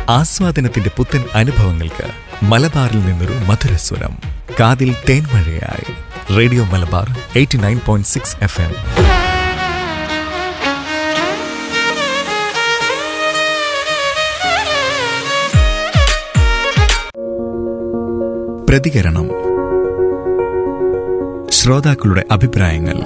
ആസ്വാദനത്തിന്റെ പുത്തൻ അനുഭവങ്ങൾക്ക് മലബാറിൽ നിന്നൊരു മധുരസ്വരം കാതിൽ തേൻമഴയായി radio Malabar eighty nine point six F M പ്രതികരണം ശ്രോതാക്കളുടെ അഭിപ്രായങ്ങൾ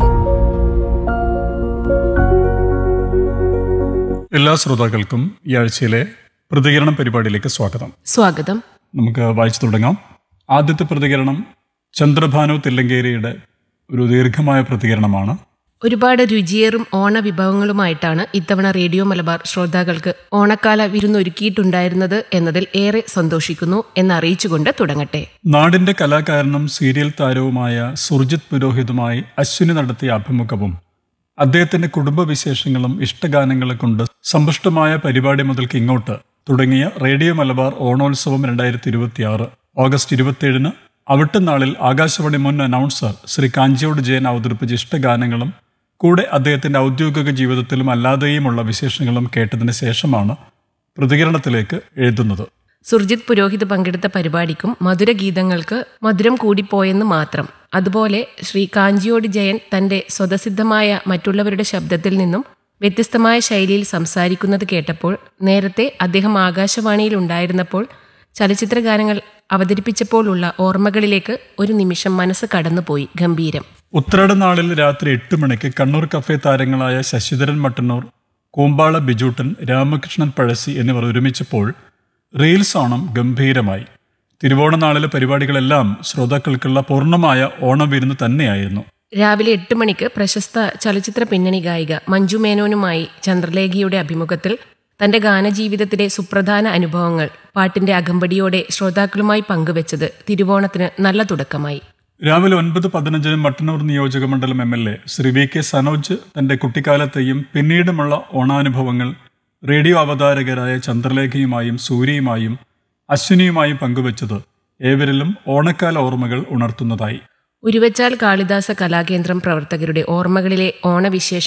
എല്ലാ ശ്രോതാക്കൾക്കും ഈ ആഴ്ചയിലെ പ്രതികരണം പരിപാടിയിലേക്ക് സ്വാഗതം സ്വാഗതം നമുക്ക് വായിച്ചു തുടങ്ങാം ആദ്യത്തെ പ്രതികരണം ചന്ദ്രഭാനു തില്ലങ്കേരിയുടെ ഒരു ദീർഘമായ പ്രതികരണമാണ് ഒരുപാട് രുചിയേറും ഓണ വിഭവങ്ങളുമായിട്ടാണ് ഇത്തവണ റേഡിയോ മലബാർ ശ്രോതാക്കൾക്ക് ഓണക്കാല വിരുന്നൊരുക്കിയിട്ടുണ്ടായിരുന്നത് എന്നതിൽ ഏറെ സന്തോഷിക്കുന്നു എന്നറിയിച്ചുകൊണ്ട് തുടങ്ങട്ടെ നാടിന്റെ കലാകാരനും സീരിയൽ താരവുമായ സുർജിത് പുരോഹിതുമായി അശ്വിനി നടത്തിയ അഭിമുഖവും അദ്ദേഹത്തിന്റെ കുടുംബവിശേഷങ്ങളും ഇഷ്ടഗാനങ്ങളെ കൊണ്ട് സമ്പുഷ്ടമായ പരിപാടി മുതൽക്ക് ഇങ്ങോട്ട് തുടങ്ങിയ റേഡിയോ മലബാർ ഓണോത്സവം രണ്ടായിരത്തി ഇരുപത്തിയാറ് ഓഗസ്റ്റ് ഇരുപത്തിയേഴിന് അവിട്ടുനാളിൽ ആകാശവാണി മുൻ അനൗൺസർ ശ്രീ കാഞ്ചിയോട് ജയൻ അവതരിപ്പിച്ച ഇഷ്ടഗാനങ്ങളും കൂടെ അദ്ദേഹത്തിന്റെ ഔദ്യോഗിക ജീവിതത്തിലും അല്ലാതെയുമുള്ള വിശേഷങ്ങളും കേട്ടതിന് ശേഷമാണ് പ്രതികരണത്തിലേക്ക് എഴുതുന്നത് സുർജിത് പുരോഹിത് പങ്കെടുത്ത പരിപാടിക്കും മധുരഗീതങ്ങൾക്ക് മധുരം കൂടിപ്പോയെന്ന് മാത്രം അതുപോലെ ശ്രീ കാഞ്ചിയോട് ജയൻ തന്റെ സ്വതസിദ്ധമായ മറ്റുള്ളവരുടെ ശബ്ദത്തിൽ നിന്നും വ്യത്യസ്തമായ ശൈലിയിൽ സംസാരിക്കുന്നത് കേട്ടപ്പോൾ നേരത്തെ അദ്ദേഹം ആകാശവാണിയിൽ ഉണ്ടായിരുന്നപ്പോൾ ചലച്ചിത്ര ഗാനങ്ങൾ അവതരിപ്പിച്ചപ്പോഴുള്ള ഓർമ്മകളിലേക്ക് ഒരു നിമിഷം മനസ്സ് കടന്നുപോയി ഗംഭീരം ഉത്രാട നാളിൽ രാത്രി എട്ട് മണിക്ക് കണ്ണൂർ കഫേ താരങ്ങളായ ശശിധരൻ മട്ടന്നൂർ കൂമ്പാള ബിജൂട്ടൻ രാമകൃഷ്ണൻ പഴശ്ശി എന്നിവർ ഒരുമിച്ചപ്പോൾ റീൽസ് ഓണം ഗംഭീരമായി തിരുവോണ നാളിലെ പരിപാടികളെല്ലാം ശ്രോതാക്കൾക്കുള്ള പൂർണ്ണമായ ഓണവിരുന്ന് തന്നെയായിരുന്നു രാവിലെ എട്ട് മണിക്ക് പ്രശസ്ത ചലച്ചിത്ര പിന്നണി ഗായിക മഞ്ജു മേനോനുമായി ചന്ദ്രലേഖയുടെ അഭിമുഖത്തിൽ തന്റെ ഗാനജീവിതത്തിലെ സുപ്രധാന അനുഭവങ്ങൾ പാട്ടിന്റെ അകമ്പടിയോടെ ശ്രോതാക്കളുമായി പങ്കുവച്ചത് തിരുവോണത്തിന് നല്ല തുടക്കമായി രാവിലെ ഒൻപത് പതിനഞ്ചിന് മട്ടന്നൂർ നിയോജക മണ്ഡലം M L A Sri V K Sanoj തന്റെ കുട്ടിക്കാലത്തെയും പിന്നീടുമുള്ള ഓണാനുഭവങ്ങൾ റേഡിയോ അവതാരകരായ ചന്ദ്രലേഖയുമായും സൂര്യയുമായും അശ്വിനിയുമായും പങ്കുവച്ചത് ഏവരിലും ഓണക്കാല ഓർമ്മകൾ ഉണർത്തുന്നതായി ഉരുവച്ചാൽ കാളിദാസ കലാകേന്ദ്രം പ്രവർത്തകരുടെ ഓർമ്മകളിലെ ഓണവിശേഷ